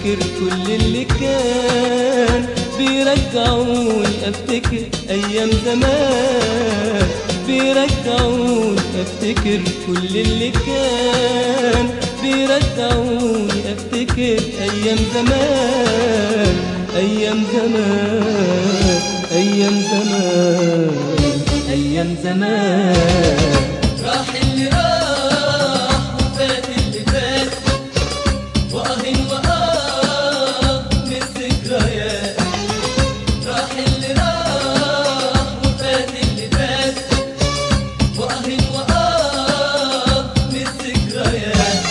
افتكر كل اللي كان بيرجعوني افتكر ايام زمان بيرجعوني افتكر كل اللي كان بيرجعوني افتكر ايام زمان ايام زمان ايام زمان ايام زمان راح اللي راح وفات اللي فات وأهن وآه من الذكريات راح اللي راح وفات اللي فات وأهن وآه من الذكريات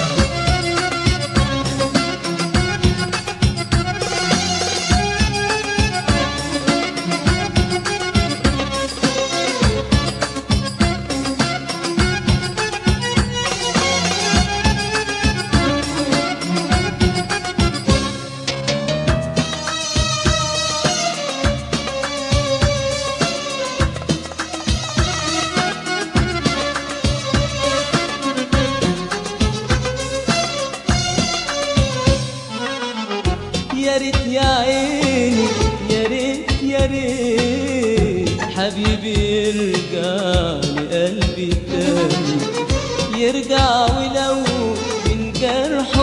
يا ريت يا عيني يا ريت يا ريت حبيبي يرجع لقلبي تاني يرجع ولو من جرح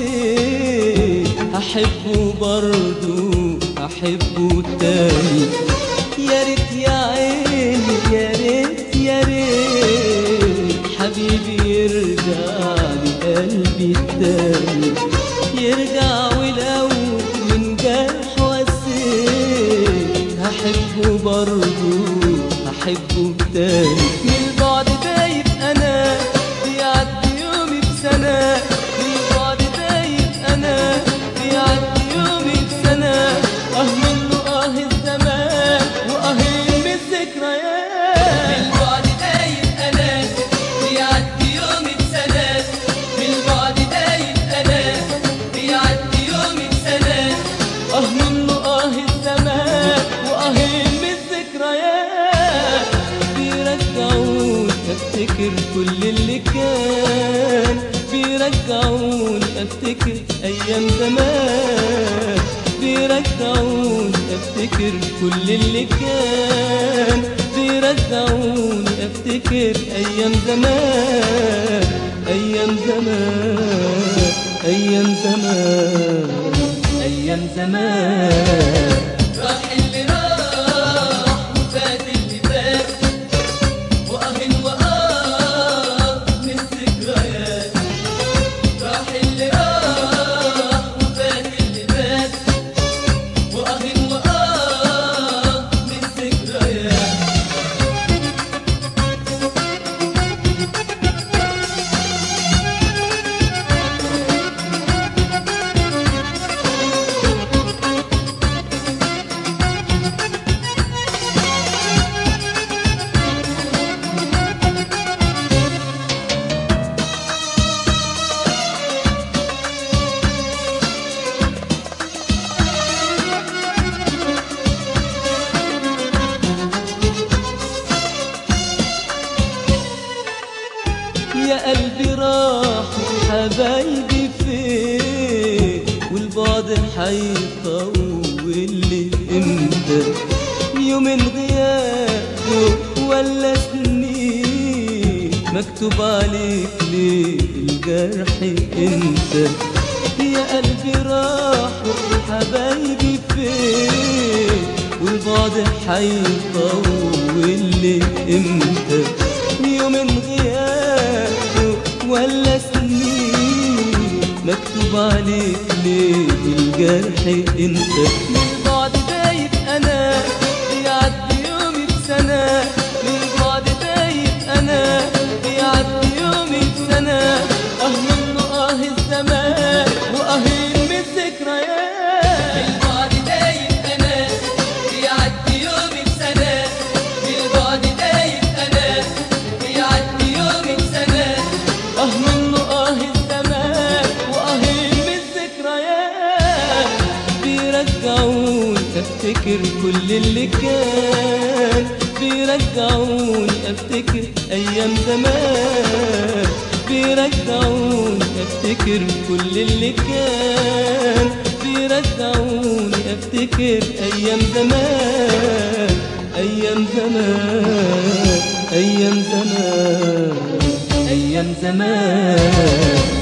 وسيت أحبه برضو أحبه تاني يا ريت يا عيني يا ريت يا ريت حبيبي يرجع لقلبي تاني يرجع ولو من جرح وسيت هحبه برضو هحبه تاني من البعد دايب انا بيعدي يومي بسنة من البعد دايب انا بيعدي يومي بسنة اه منه اه الزمان واه من الذكريات البعد دايب أنا بيعدي يومي بسنة بالبعد دايب أنا بيعدي يومي بسنة اه منه اه الزمان واه من الذكريات بيرجعوني افتكر كل اللي كان بيرجعوني افتكر ايام زمان بيرجعوني افتكر كل اللي كان بيرجعوني افتكر ايام زمان ايام زمان ايام زمان ايام زمان راح اللي راح وفات اللي فات وأهن وآه من الذكريات راح اللي راح وفات اللي فات وأهن وآه من الذكريات يا قلبي راح حبايبي فين والبعد حيطول لي امتى يومين غياب ولا سنين مكتوب عليك ليه الجرح انت يا قلبي راح حبايبي فين والبعد حيطول لي امتى يومين غياب ولا سنين مكتوب عليك ليه الجرح انت من بعد دايب انا بيعدي يومي بسنة من بعد دايب انا بيعدي يومي بسنة اه منه اه الزمان واه من الذكريات بالبعد دايب أنا بيعدي يومي بسنة بالبعد دايب أنا بيعدي يومي بسنة اه منه اه الزمان واه من الذكريات بيرجعوني افتكر كل اللي كان بيرجعوني افتكر ايام زمان بيرجعوني افتكر كل اللي كان بيرجعوني افتكر ايام زمان ايام زمان ايام زمان ايام زمان